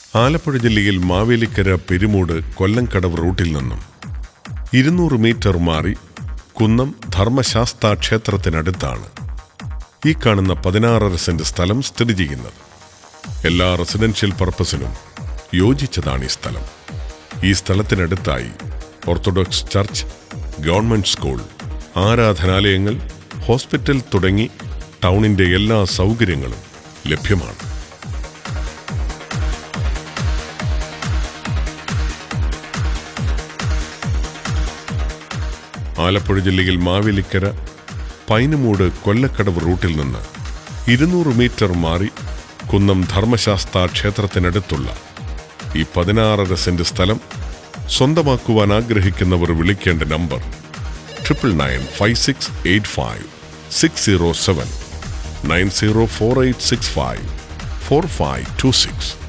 ആലപ്പുഴ ജില്ലയിൽ മാവേലിക്കര പെരുമൂട് കൊല്ലംകടവ് റൂട്ടിൽ നിന്നും ഇരുന്നൂറ് മീറ്റർ മാറി കുന്നം ധർമ്മശാസ്ത ക്ഷേത്രത്തിനടുത്താണ് ഈ കാണുന്ന പതിനാറര സെന്റ് സ്ഥലം സ്ഥിതി ചെയ്യുന്നത് എല്ലാ റെസിഡൻഷ്യൽ പർപ്പസിനും യോജിച്ചതാണ് ഈ സ്ഥലം ഈ സ്ഥലത്തിനടുത്തായി ഓർത്തഡോക്സ് ചർച്ച് ഗവൺമെന്റ് സ്കൂൾ ആരാധനാലയങ്ങൾ ഹോസ്പിറ്റൽ തുടങ്ങി ടൗണിന്റെ എല്ലാ സൗകര്യങ്ങളും ലഭ്യമാണ് ആലപ്പുഴ ജില്ലയിൽ മാവേലിക്കര പൈനുമൂട് കൊല്ലക്കടവ് റൂട്ടിൽ നിന്ന് ഇരുന്നൂറ് മീറ്റർ മാറി കുന്നം ധർമ്മശാസ്ത ക്ഷേത്രത്തിനടുത്തുള്ള ഈ പതിനാറര സെന്റ് സ്ഥലം സ്വന്തമാക്കുവാൻ ആഗ്രഹിക്കുന്നവർ വിളിക്കേണ്ട number triple nine five six eight five six zero seven nine zero four eight six five four five two six